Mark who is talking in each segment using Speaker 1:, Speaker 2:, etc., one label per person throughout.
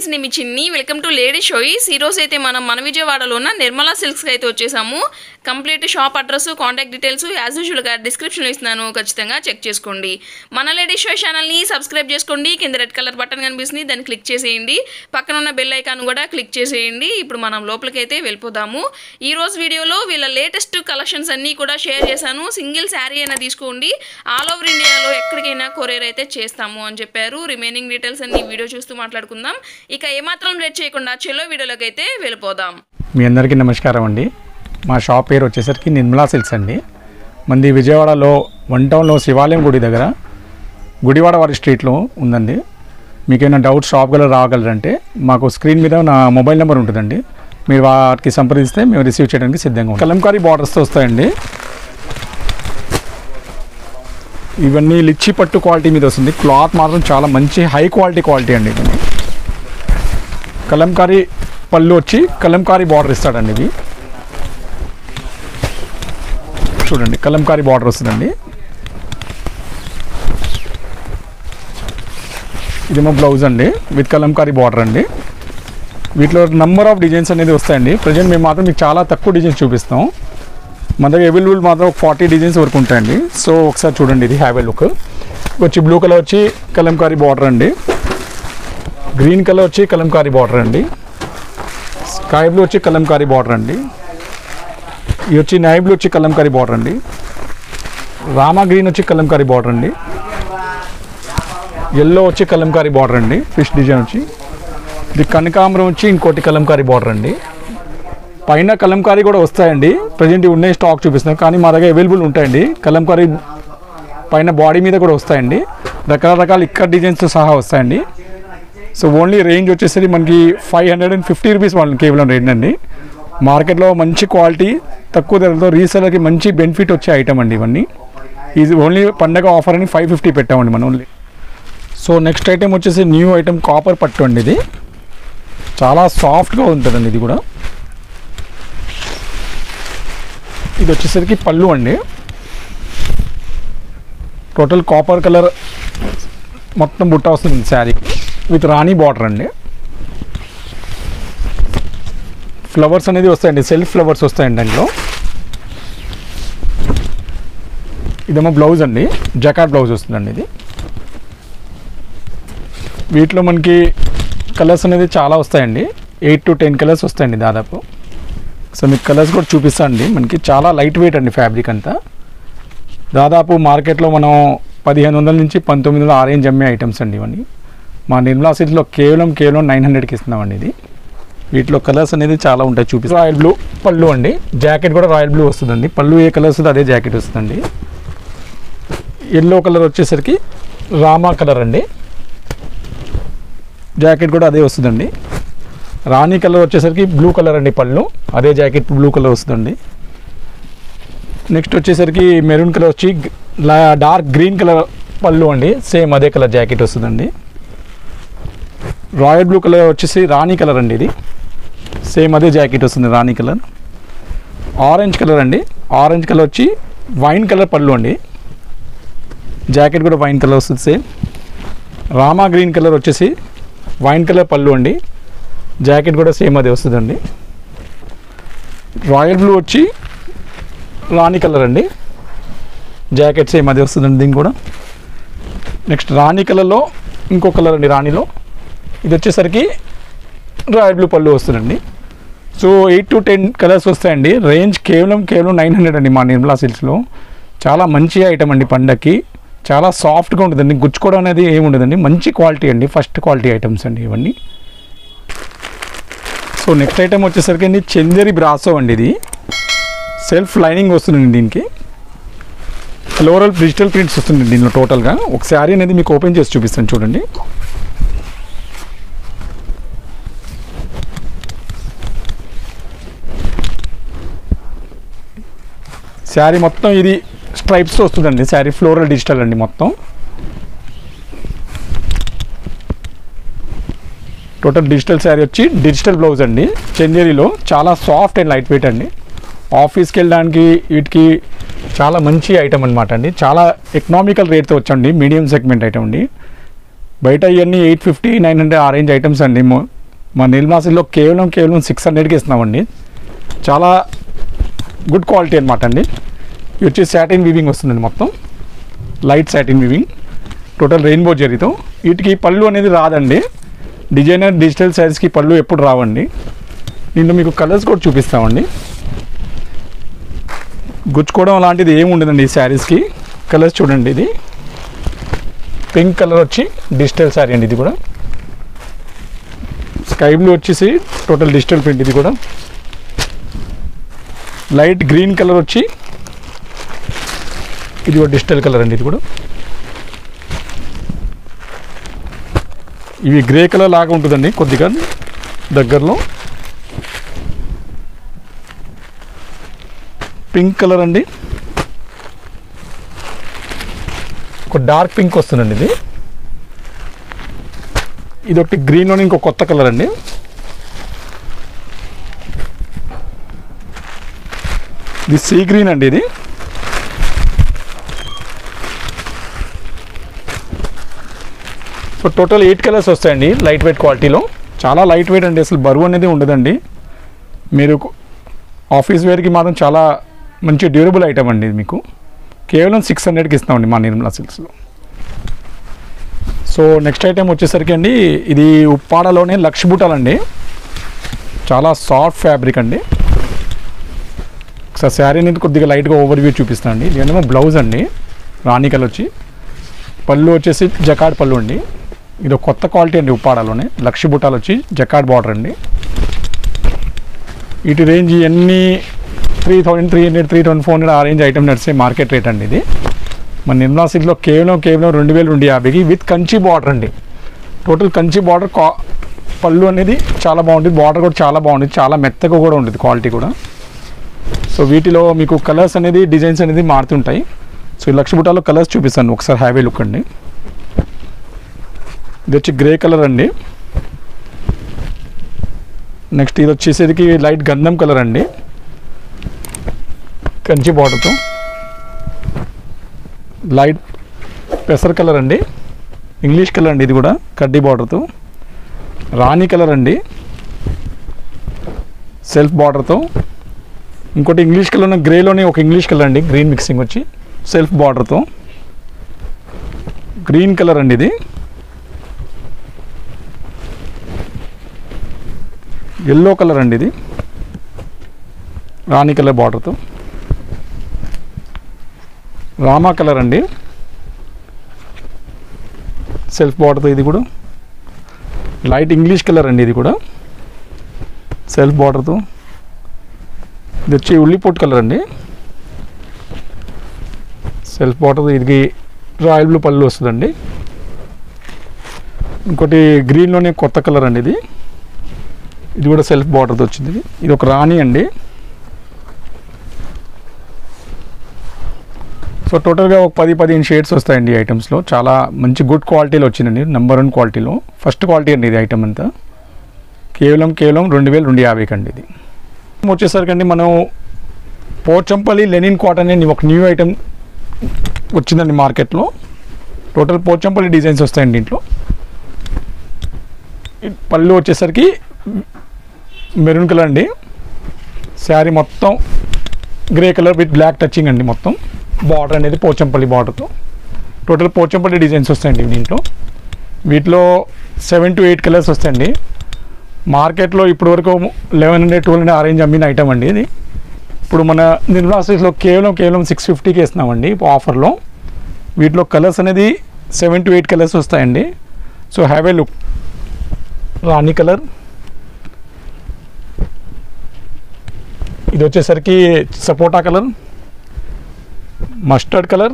Speaker 1: Friends నేను మీ చిన్ని welcome to lady షోయిస్ ఈ రోజు అయితే మనం మన విజయవాడలో ఉన్న నిర్మలా సిల్క్స్కి అయితే వచ్చేసాము complete shop address contact details as యూజువల్గా డిస్క్రిప్షన్లో ఇస్తున్నాను ఖచ్చితంగా చెక్ చేసుకోండి మన లేడీ షో ఛానల్ని సబ్స్క్రైబ్ చేసుకోండి కింద రెడ్ కలర్ బటన్ కనిపిస్తుంది దాన్ని క్లిక్ చేసేయండి పక్కన ఉన్న బెల్ ఐకాన్ కూడా క్లిక్ చేసేయండి ఇప్పుడు మనం లోపలికి అయితే వెళ్ళిపోదాము ఈ రోజు వీడియోలో వీళ్ళ లేటెస్ట్ కలెక్షన్స్ అన్నీ కూడా షేర్ చేశాను సింగిల్ శారీ అయినా తీసుకోండి ఆల్ ఓవర్ ఇండియాలో ఎక్కడికైనా కొరియర్ అయితే చేస్తాము అని చెప్పారు రిమైనింగ్ డీటెయిల్స్ అన్ని వీడియో చూస్తూ మాట్లాడుకుందాం ఇక ఏమాత్రం లేట్ చేయకుండా చెల్లో వీడియోలోకి అయితే వెళ్ళిపోదాం
Speaker 2: మీ అందరికీ నమస్కారం అండి మా షాప్ పేరు వచ్చేసరికి నిర్మలా సిల్క్స్ అండి మంది విజయవాడలో వన్ టౌన్లో శివాలయం గుడి దగ్గర గుడివాడ వారి స్ట్రీట్లో ఉందండి మీకేమైనా డౌట్ షాప్ గల రాగలరంటే మాకు స్క్రీన్ మీద నా మొబైల్ నెంబర్ ఉంటుందండి మీరు వాటికి సంప్రదిస్తే మేము రిసీవ్ చేయడానికి సిద్ధంగా ఉంటాం కలంకారీ బార్డర్స్తో వస్తాయండి ఇవన్నీ లిచ్చి పట్టు క్వాలిటీ మీద వస్తుంది క్లాత్ మాత్రం చాలా మంచి హై క్వాలిటీ క్వాలిటీ అండి ఇవన్నీ కలంకారీ పళ్ళు వచ్చి కలంకారీ బార్డర్ ఇస్తాడండి ఇవి చూడండి కలంకారీ బార్డర్ వస్తుందండి ఇదేమో బ్లౌజ్ అండి విత్ కలంకారీ బార్డర్ అండి వీటిలో నంబర్ ఆఫ్ డిజైన్స్ అనేది వస్తాయండి ప్రజెంట్ మేము మాత్రం మీకు చాలా తక్కువ డిజైన్స్ చూపిస్తాం మన దగ్గర అవైలబుల్ మాత్రం ఒక ఫార్టీ డిజైన్స్ వరకు ఉంటాయండి సో ఒకసారి చూడండి ఇది హ్యావ్ లుక్ వచ్చి బ్లూ కలర్ వచ్చి కలంకారీ బార్డర్ అండి గ్రీన్ కలర్ వచ్చి కలంకారీ బార్డర్ అండి స్కై బ్లూ వచ్చి కలంకారీ బార్డర్ అండి ఇది వచ్చి నై బ్లూ వచ్చి కలంకారీ బార్డర్ అండి రామా గ్రీన్ వచ్చి కలంకారీ బార్డర్ అండి ఎల్లో వచ్చి కలంకారీ బార్డర్ అండి ఫిష్ డిజైన్ వచ్చి ఇది కనకాంబరం వచ్చి ఇంకోటి కలంకారీ బార్డర్ అండి పైన కలంకారీ కూడా వస్తాయండి ప్రజెంట్ ఉన్నాయి స్టాక్ చూపిస్తున్నాం కానీ మా దగ్గర అవైలబుల్ ఉంటాయండి కలంకారీ పైన బాడీ మీద కూడా వస్తాయండి రకరకాల ఇక్కడ డిజైన్స్తో సహా వస్తాయండి సో ఓన్లీ రేంజ్ వచ్చేసరికి మనకి five hundred and fifty rupees వాళ్ళకి కేవలం రేంజ్ అండి మార్కెట్లో మంచి క్వాలిటీ తక్కువ ధరలతో రీసెలర్కి మంచి బెనిఫిట్ వచ్చే ఐటమ్ అండి ఇవన్నీ ఇది ఓన్లీ పండగ ఆఫర్ అని ఫైవ్ ఫిఫ్టీ పెట్టామండి మనం ఓన్లీ సో నెక్స్ట్ ఐటెం వచ్చేసి న్యూ ఐటెం కాపర్ పట్టు అండి ఇది చాలా సాఫ్ట్గా ఉంటుందండి ఇది కూడా ఇది వచ్చేసరికి పళ్ళు అండి టోటల్ కాపర్ కలర్ మొత్తం బుట్ట వస్తుంది శారీ విత్ రాణి బార్డర్ అండి ఫ్లవర్స్ అనేది వస్తాయండి సెల్ఫ్ ఫ్లవర్స్ వస్తాయండి దాంట్లో ఇదేమో బ్లౌజ్ అండి జకాట్ బ్లౌజ్ వస్తుందండి ఇది వీటిలో మనకి కలర్స్ అనేది చాలా వస్తాయండి ఎయిట్ టు టెన్ కలర్స్ వస్తాయండి దాదాపు సో మీకు కలర్స్ కూడా చూపిస్తాను అండి మనకి చాలా లైట్ వెయిట్ అండి ఫ్యాబ్రిక్ అంతా దాదాపు మార్కెట్లో మనం పదిహేను వందల నుంచి పంతొమ్మిది వందల ఆరేంజ్ అమ్మే ఐటమ్స్ అండి ఇవన్నీ మా నిర్మలా సిటీలో కేవలం కేవలం నైన్ హండ్రెడ్కి ఇస్తున్నామండి ఇది వీటిలో కలర్స్ అనేది చాలా ఉంటాయి చూపి రాయల్ బ్లూ పళ్ళు అండి జాకెట్ కూడా రాయల్ బ్లూ వస్తుందండి పళ్ళు ఏ కలర్ వస్తుందో అదే జాకెట్ వస్తుందండి ఎల్లో కలర్ వచ్చేసరికి రామా కలర్ అండి జాకెట్ కూడా అదే వస్తుందండి రాణి కలర్ వచ్చేసరికి బ్లూ కలర్ అండి పళ్ళు అదే జాకెట్ బ్లూ కలర్ వస్తుందండి నెక్స్ట్ వచ్చేసరికి మెరూన్ కలర్ వచ్చి డార్క్ గ్రీన్ కలర్ పళ్ళు అండి సేమ్ అదే కలర్ జాకెట్ వస్తుందండి రాయల్ బ్లూ కలర్ వచ్చేసి రాణి కలర్ అండి ఇది సేమ్ అదే జాకెట్ వస్తుంది రాణి కలర్ ఆరెంజ్ కలర్ అండి ఆరెంజ్ కలర్ వచ్చి వైన్ కలర్ పళ్ళు అండి జాకెట్ కూడా వైన్ కలర్ వస్తుంది సేమ్ రామా గ్రీన్ కలర్ వచ్చేసి వైన్ కలర్ పళ్ళు అండి జాకెట్ కూడా సేమ్ అదే వస్తుందండి రాయల్ బ్లూ వచ్చి రాణి కలర్ అండి జాకెట్ సేమ్ అదే వస్తుందండి దీనికి కూడా నెక్స్ట్ రాణి కలర్లో ఇంకో కలర్ అండి రాణిలో ఇది వచ్చేసరికి రాయల్ బ్లూ పళ్ళు వస్తుందండి so eight to ten colours వస్తాయండి రేంజ్ కేవలం కేవలం నైన్ హండ్రెడ్ అండి మా నిర్మలా సిల్క్స్లో చాలా మంచి ఐటమ్ అండి పండక్కి చాలా సాఫ్ట్గా ఉంటుందండి గుచ్చుకోవడం అనేది ఏమి ఉండదండి మంచి క్వాలిటీ అండి ఫస్ట్ క్వాలిటీ ఐటమ్స్ అండి ఇవన్నీ సో నెక్స్ట్ ఐటమ్ వచ్చేసరికి అండి చందేరి బ్రాసో అండి ఇది సెల్ఫ్ లైనింగ్ వస్తుందండి దీనికి ఫ్లోరల్ డిజిటల్ ప్రింట్స్ వస్తుంది దీనిలో టోటల్గా ఒక శారీ అనేది మీకు ఓపెన్ చేసి చూపిస్తాను చూడండి శారీ మొత్తం ఇది స్ట్రైప్స్ వస్తుందండి శారీ ఫ్లోరల్ డిజిటల్ అండి మొత్తం టోటల్ డిజిటల్ శారీ వచ్చి డిజిటల్ బ్లౌజ్ అండి చందేరిలో చాలా సాఫ్ట్ అండ్ లైట్ వెయిట్ అండి ఆఫీస్కి వెళ్ళడానికి వీటికి చాలా మంచి ఐటమ్ అనమాట అండి చాలా ఎకనామికల్ రేట్తో వచ్చండి మీడియం సెగ్మెంట్ ఐటమ్ అండి బయట ఇవన్నీ ఎయిట్ ఫిఫ్టీ నైన్ హండ్రెడ్ ఆ రేంజ్ ఐటమ్స్ అండి మొ- మా నిర్మాసిల్లో కేవలం కేవలం సిక్స్ హండ్రెడ్కి ఇస్తున్నామండి చాలా గుడ్ క్వాలిటీ అనమాట అండి ఇది వచ్చి సాటిన్ వీవింగ్ వస్తుందండి మొత్తం light satin weaving total rainbow జరీతో వీటికి పళ్ళు అనేది రాదండి డిజైనర్ డిజిటల్ సైజ్కి పళ్ళు ఎప్పుడు రావండి దీంట్లో మీకు కలర్స్ కూడా చూపిస్తామండి గుచ్చుకోవడం లాంటిది ఏమి ఉండదండి ఈ శారీస్కి కలర్స్ చూడండి ఇది పింక్ కలర్ వచ్చి డిజిటల్ శారీ అండి ఇది కూడా స్కై బ్లూ వచ్చేసి టోటల్ డిజిటల్ ప్రింట్ ఇది కూడా లైట్ గ్రీన్ కలర్ వచ్చి ఇది కూడా డిజిటల్ కలర్ అండి ఇది కూడా ఇవి గ్రే కలర్ లాగా ఉంటుందండి కొద్దిగా దగ్గరలో పింక్ కలర్ అండి ఒక డార్క్ పింక్ వస్తుందండి ఇది ఇది ఒకటి గ్రీన్లోని ఇంకో కొత్త కలర్ అండి ఇది సీ గ్రీన్ అండి ఇది సో టోటల్ ఎయిట్ కలర్స్ వస్తాయండి లైట్ వెయిట్ క్వాలిటీలో చాలా లైట్ వెయిట్ అండి అసలు బరువు అనేది ఉండదండి మీరు ఆఫీస్ వేర్కి మాత్రం చాలా మంచి డ్యూరబుల్ ఐటమ్ అండి ఇది మీకు కేవలం సిక్స్ హండ్రెడ్కి ఇస్తామండి మా నిర్మలా సిల్క్స్లో సో నెక్స్ట్ ఐటెం వచ్చేసరికి అండి ఇది ఉప్పాడలోనే లక్ష బూటాలండి చాలా సాఫ్ట్ ఫ్యాబ్రిక్ అండి ఒకసారి శారీ అనేది కొద్దిగా లైట్గా ఓవర్ వ్యూ చూపిస్తాను అండి ఇదేమో బ్లౌజ్ అండి రాణి కలర్ వచ్చి పళ్ళు వచ్చేసి జకాడ్ పళ్ళు అండి ఇది ఒక కొత్త క్వాలిటీ అండి ఉప్పాడలోనే లక్ష బుట్టాలు వచ్చి జకాడ్ బార్డర్ అండి ఇటు రేంజ్ ఇవన్నీ three thousand three hundred three thousand four hundred ఆ రేంజ్ ఐటమ్ నడిచే మార్కెట్ రేట్ అండి ఇది మన నిర్మలా సిటీలో కేవలం కేవలం రెండు వేలు రెండు యాభైకి విత్ కంచి బార్డర్ అండి టోటల్ కంచి బార్డర్ కా పళ్ళు అనేది చాలా బాగుంటుంది బార్డర్ కూడా చాలా బాగుంటుంది చాలా మెత్తగా కూడా ఉంటుంది క్వాలిటీ కూడా సో వీటిలో మీకు కలర్స్ అనేది డిజైన్స్ అనేది మారుతుంటాయి సో ఈ లక్ష బుట్టాలో కలర్స్ చూపిస్తాను ఒకసారి హ్యావీ లుక్ అండి ఇది వచ్చి గ్రే కలర్ అండి నెక్స్ట్ ఇది వచ్చేసరికి లైట్ గంధం కలర్ అండి కంచి బార్డర్తో లైట్ పెసర్ కలర్ అండి ఇంగ్లీష్ కలర్ అండి ఇది కూడా కడ్డీ బార్డర్తో రాణి కలర్ అండి సెల్ఫ్ బార్డర్తో ఇంకోటి ఇంగ్లీష్ కలర్ ఉన్న గ్రేలోనే ఒక ఇంగ్లీష్ కలర్ అండి గ్రీన్ మిక్సింగ్ వచ్చి సెల్ఫ్ బార్డర్తో గ్రీన్ కలర్ అండి ఇది ఎల్లో కలర్ అండి ఇది రాణి కలర్ బార్డర్తో రామా కలర్ అండి సెల్ఫ్ బార్డర్తో ఇది కూడా లైట్ ఇంగ్లీష్ కలర్ అండి ఇది కూడా సెల్ఫ్ బార్డర్తో ఇది వచ్చి ఉల్లిపోట్ కలర్ అండి సెల్ఫ్ బార్డర్ ఇది రాయల్ బ్లూ పళ్ళు వస్తుందండి ఇంకోటి గ్రీన్లోనే కొత్త కలర్ అండి ఇది ఇది కూడా సెల్ఫ్ బార్డర్తో వచ్చింది ఇది. ఇది ఒక రాణి అండి సో టోటల్గా ఒక పది పదిహేను షేడ్స్ వస్తాయండి ఈ ఐటమ్స్లో చాలా మంచి గుడ్ క్వాలిటీలో వచ్చిందండి నెంబర్ వన్ క్వాలిటీలో ఫస్ట్ క్వాలిటీ అండి ఇది ఐటమ్ అంతా కేవలం కేవలం రెండు వేలు రెండు యాభైకి అండి ఇది వచ్చేసరికి అండి మనం పోచంపల్లి లెనిన్ కాటన్ అని ఒక న్యూ ఐటమ్ వచ్చిందండి మార్కెట్లో టోటల్ పోచంపల్లి డిజైన్స్ వస్తాయండి దీంట్లో ఈ పళ్ళు వచ్చేసరికి మెరూన్ కలర్ అండి శారీ మొత్తం grey colour with black touching అండి మొత్తం బార్డర్ అనేది పోచంపల్లి బార్డర్తో టోటల్ పోచంపల్లి డిజైన్స్ వస్తాయండి దీంట్లో వీటిలో సెవెన్ టు ఎయిట్ కలర్స్ వస్తాయండి మార్కెట్లో ఇప్పటి వరకు eleven hundred twelve hundred orange అమ్మిన ఐటమ్ అండి ఇది ఇప్పుడు మన నిర్మలా స్టేజ్లో కేవలం కేవలం సిక్స్ ఫిఫ్టీకి ఇస్తున్నామండి ఆఫర్లో వీటిలో కలర్స్ అనేది సెవెన్ టు ఎయిట్ కలర్స్ వస్తాయండి సో హ్యావ్ ఏ లుక్ రాణి కలర్ ఇది వచ్చేసరికి సపోటా colour mustard colour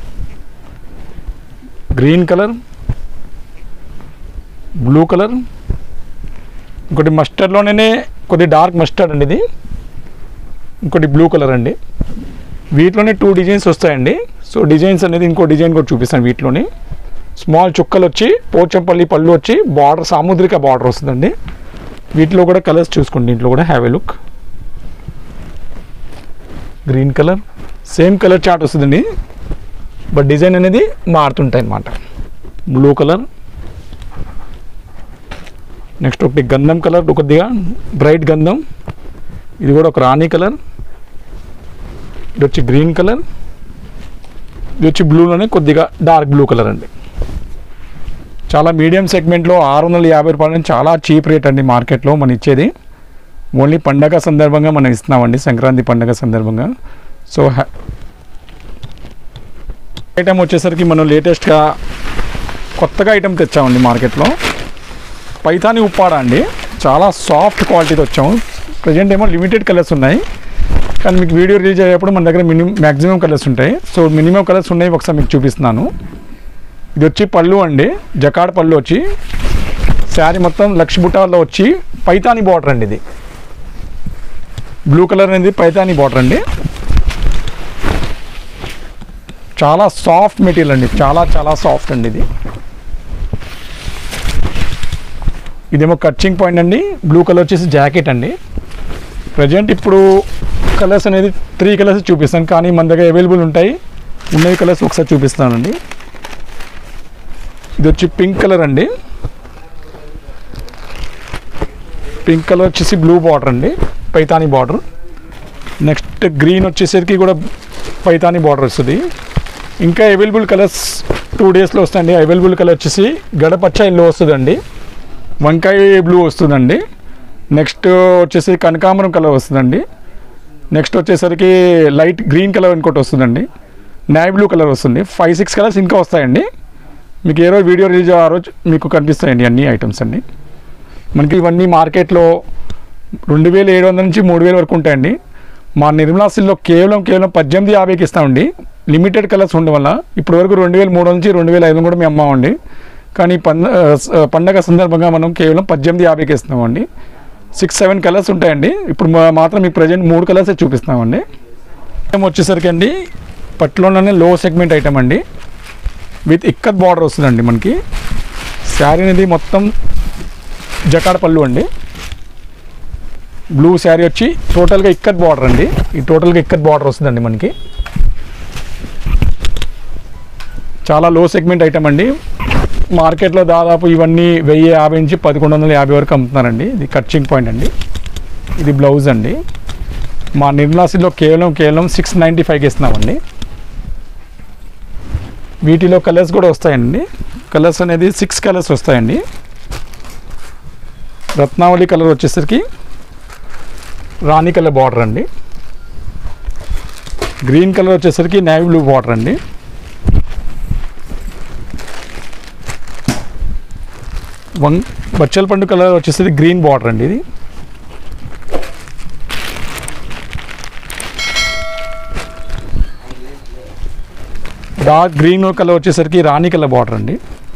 Speaker 2: green colour blue colour ఇంకోటి మస్టర్డ్లోనే కొద్ది డార్క్ మస్టర్డ్ అండి ఇది ఇంకోటి బ్లూ కలర్ అండి వీటిలోనే టూ డిజైన్స్ వస్తాయండి సో డిజైన్స్ అనేది ఇంకో డిజైన్ కూడా చూపిస్తాను వీటిలోని స్మాల్ చుక్కలు వచ్చి పోచంపల్లి పళ్ళు వచ్చి బార్డర్ సాముద్రిక బార్డర్ వస్తుందండి వీటిలో కూడా కలర్స్ చూసుకోండి దీంట్లో కూడా have a look green colour same colour chart వస్తుందండి బట్ డిజైన్ అనేది మారుతుంటాయి అన్నమాట బ్లూ కలర్ నెక్స్ట్ ఒకటి గంధం కలర్ కొద్దిగా బ్రైట్ గంధం ఇది కూడా ఒక రాణి కలర్ ఇది వచ్చి గ్రీన్ కలర్ ఇది వచ్చి బ్లూలోనే కొద్దిగా డార్క్ బ్లూ కలర్ అండి చాలా మీడియం సెగ్మెంట్లో ఆరు వందల యాభై రూపాయల నుంచి చాలా చీప్ రేట్ అండి మార్కెట్లో మనం ఇచ్చేది ఓన్లీ పండగ సందర్భంగా మనం ఇస్తున్నామండి సంక్రాంతి పండగ సందర్భంగా సో ఐటమ్ వచ్చేసరికి మనం లేటెస్ట్గా కొత్తగా ఐటమ్ తెచ్చామండి మార్కెట్లో పైతాని ఉప్పాడ అండి చాలా సాఫ్ట్ క్వాలిటీతో వచ్చాము ప్రజెంట్ ఏమో లిమిటెడ్ కలర్స్ ఉన్నాయి కానీ మీకు వీడియో రిలీజ్ అయ్యేప్పుడు మన దగ్గర మినిమం మ్యాక్సిమం కలర్స్ ఉంటాయి సో మినిమం కలర్స్ ఉన్నాయి ఒకసారి మీకు చూపిస్తున్నాను ఇది వచ్చి పళ్ళు అండి జకాడ్ పళ్ళు వచ్చి శారీ మొత్తం లక్ష బుట్టాల్లో వచ్చి పైతాని బార్డర్ అండి ఇది బ్లూ కలర్ అనేది పైతాని బార్డర్ అండి చాలా సాఫ్ట్ మెటీరియల్ అండి చాలా చాలా సాఫ్ట్ అండి ఇది ఇదేమో కచ్చింగ్ పాయింట్ అండి బ్లూ కలర్ వచ్చేసి జాకెట్ అండి ప్రజెంట్ ఇప్పుడు కలర్స్ అనేది త్రీ కలర్స్ చూపిస్తాను కానీ మన దగ్గర అవైలబుల్ ఉంటాయి ఉన్నవి కలర్స్ ఒకసారి చూపిస్తానండి ఇది వచ్చి పింక్ కలర్ అండి పింక్ కలర్ వచ్చేసి బ్లూ బార్డర్ అండి పైతాని బార్డర్ నెక్స్ట్ గ్రీన్ వచ్చేసరికి కూడా పైతాని బార్డర్ వస్తుంది ఇంకా అవైలబుల్ కలర్స్ టూ డేస్లో వస్తాయండి అవైలబుల్ కలర్ వచ్చేసి గడపచ్చ ఎల్లో వస్తుందండి వంకాయ బ్లూ వస్తుందండి నెక్స్ట్ వచ్చేసి కనకాంబరం కలర్ వస్తుందండి నెక్స్ట్ వచ్చేసరికి లైట్ గ్రీన్ కలర్ ఇంకోటి వస్తుందండి నాయ్ బ్లూ కలర్ వస్తుంది ఫైవ్ సిక్స్ కలర్స్ ఇంకా వస్తాయండి మీకు ఏ రోజు వీడియో రిలీజ్ ఆ రోజు మీకు కనిపిస్తాయండి అన్ని ఐటమ్స్ అండి మనకి ఇవన్నీ మార్కెట్లో రెండు వేల ఏడు వందల నుంచి మూడు వేల వరకు ఉంటాయండి మా నిర్మలా సిల్లో కేవలం కేవలం పద్దెనిమిది యాభైకి ఇస్తామండి లిమిటెడ్ కలర్స్ ఉండడం వల్ల ఇప్పటి వరకు రెండు వేల మూడు నుంచి రెండు వేల ఐదు కూడా మేము అమ్మామండి కానీ పంద ఆ, పండగ సందర్భంగా మనం కేవలం పద్దెనిమిది యాభైకి ఇస్తున్నామండి సిక్స్ సెవెన్ కలర్స్ ఉంటాయండి ఇప్పుడు మా- మాత్రం మీకు ప్రజెంట్ మూడు కలర్సే చూపిస్తామండి ఐటమ్ వచ్చేసరికి అండి పట్టులోనే లో సెగ్మెంట్ ఐటమ్ అండి విత్ ఇక్కత్ బార్డర్ వస్తుందండి మనకి శారీ అనేది మొత్తం జకాడ పళ్ళు అండి బ్లూ శారీ వచ్చి టోటల్గా ఇక్కత్ బార్డర్ అండి ఈ టోటల్గా ఇక్కత్ బార్డర్ వస్తుందండి మనకి చాలా లో సెగ్మెంట్ ఐటమ్ అండి మార్కెట్లో దాదాపు ఇవన్నీ వెయ్యి యాభై నుంచి పదకొండు వందల యాభై వరకు అమ్ముతున్నారండి ఇది కట్చింగ్ పాయింట్ అండి ఇది బ్లౌజ్ అండి మా నిర్మలాసిలో కేవలం కేవలం సిక్స్ నైంటీ ఫైవ్కి ఇస్తున్నామండి వీటిలో కలర్స్ కూడా వస్తాయండి కలర్స్ అనేది సిక్స్ కలర్స్ వస్తాయండి రత్నావళి కలర్ వచ్చేసరికి రాణి కలర్ బార్డర్ అండి గ్రీన్ కలర్ వచ్చేసరికి నేవీ బ్లూ బార్డర్ అండి వంగ్ బచ్చల పండు కలర్ వచ్చేసరికి గ్రీన్ బార్డర్ అండి ఇది డార్క్ గ్రీన్ కలర్ వచ్చేసరికి రాణి కలర్ బార్డర్ అండి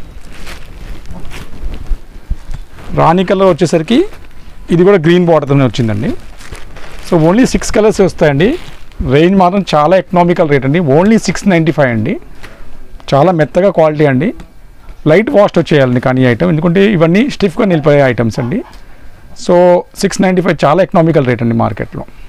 Speaker 2: రాణి కలర్ వచ్చేసరికి ఇది కూడా గ్రీన్ బార్డర్తోనే వచ్చిందండి సో ఓన్లీ సిక్స్ కలర్స్ వస్తాయండి రేంజ్ మాత్రం చాలా ఎకనామికల్ రేట్ అండి ఓన్లీ సిక్స్ నైంటీ ఫైవ్ అండి చాలా మెత్తగా క్వాలిటీ అండి లైట్ వాష్ వచ్చేయాలండి కానీ ఈ ఐటమ్ ఎందుకంటే ఇవన్నీ స్టిఫ్గా నిలిపోయే ఐటమ్స్ అండి సో సిక్స్ నైంటీ ఫైవ్ చాలా ఎకనామికల్ రేట్ అండి మార్కెట్లో